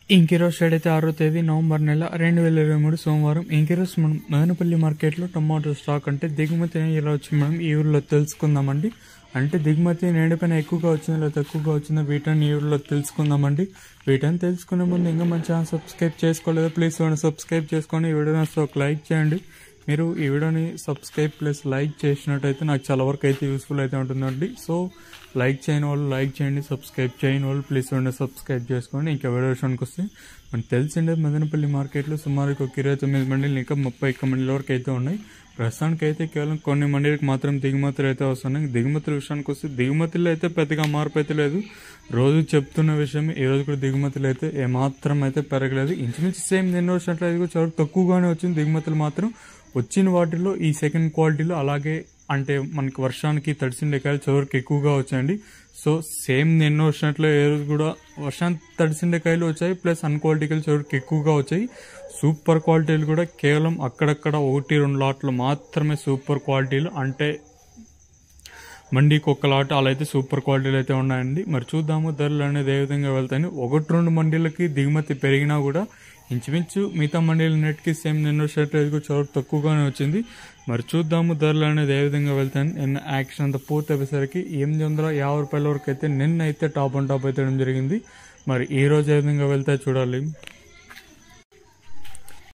ఇంకిరోజు shade అయితే ఆరో తేదీ నవంబర్ నెల రెండు వేల ఇరవై మూడు సోమవారం ఇంకిరోజు మనం మదనపల్లి మార్కెట్లో టమాటో స్టాక్ అంటే దిగుమతి ఎలా వచ్చింది మనం ఈ ఊరిలో తెలుసుకుందామండి అంటే దిగుమతి నేడుపైన ఎక్కువగా వచ్చిందో లేదా తక్కువగా వచ్చిందో వీటని ఈ ఊరిలో తెలుసుకుందామండి వీటని తెలుసుకునే ముందు ఇంకా మన ఛానల్ సబ్స్క్రైబ్ చేసుకోలేదు ప్లీజ్ సబ్స్క్రైబ్ చేసుకొని ఈ వీడియోని అసలు ఒక లైక్ చేయండి మీరు ఈ వీడియోని సబ్స్క్రైబ్ ప్లస్ లైక్ చేసినట్టయితే నాకు చాలా వరకు అయితే యూస్ఫుల్ అయితే ఉంటుందండి సో లైక్ చేయని వాళ్ళు లైక్ చేయండి సబ్స్క్రైబ్ చేయని వాళ్ళు ప్లీజ్ ఉండే సబ్స్క్రైబ్ చేసుకోండి ఇంకా వీడియో విషయానికి వస్తే మనకు తెలిసిండే మదనపల్లి మార్కెట్లో సుమారు ఒక ఇరవై తొమ్మిది మండీలు ఇంకా ముప్పై ఒక్క మండల వరకు అయితే ఉన్నాయి ప్రస్తుతానికి అయితే కేవలం కొన్ని మండీలకు మాత్రం దిగుమతులు అయితే వస్తున్నాయి దిగుమతుల విషయానికి వస్తే దిగుమతుల్లో అయితే పెద్దగా మార్పు అయితే లేదు రోజు చెప్తున్న విషయం ఈ రోజు కూడా దిగుమతులు అయితే ఏమాత్రం అయితే పెరగలేదు ఇంచుమించు సేమ్ నిన్న వచ్చినట్లయితే కూడా చాలా తక్కువగానే వచ్చింది దిగుమతులు మాత్రం వచ్చిన వాటిలో ఈ సెకండ్ క్వాలిటీలో అలాగే అంటే మనకి వర్షానికి తడిసిన కాయలు చివరికి ఎక్కువగా వచ్చాయండి సో సేమ్ నిన్న వచ్చినట్లు ఏ రోజు కూడా వర్షానికి తడిసిన కాయలు వచ్చాయి ప్లస్ అన్ క్వాలిటీ కాయలు చివరికి ఎక్కువగా వచ్చాయి సూపర్ క్వాలిటీలు కూడా కేవలం అక్కడక్కడ ఒకటి రెండు లాట్లు మాత్రమే సూపర్ క్వాలిటీలు అంటే మండీకి ఒక్క లాట్ అలా అయితే సూపర్ క్వాలిటీలు అయితే ఉన్నాయండి మరి చూద్దాము ధరలు అనేది ఏ విధంగా వెళ్తాయని ఒకటి రెండు మండీలకి దిగుమతి పెరిగినా కూడా ఇంచుమించు మిగతా మండీలన్నిటికీ సేమ్ నిన్న షర్ట్ కూడా చాలా తక్కువగానే వచ్చింది మరి చూద్దాము ధరలు అనేది ఏ విధంగా వెళ్తాయని నిన్న యాక్షన్ అంతా పూర్తి అయ్యేసరికి ఎనిమిది వందల యాభై రూపాయల వరకు అయితే నిన్న అయితే టాప్ అండ్ టాప్ అయితే జరిగింది మరి ఈ రోజు ఏ విధంగా వెళ్తాయో చూడాలి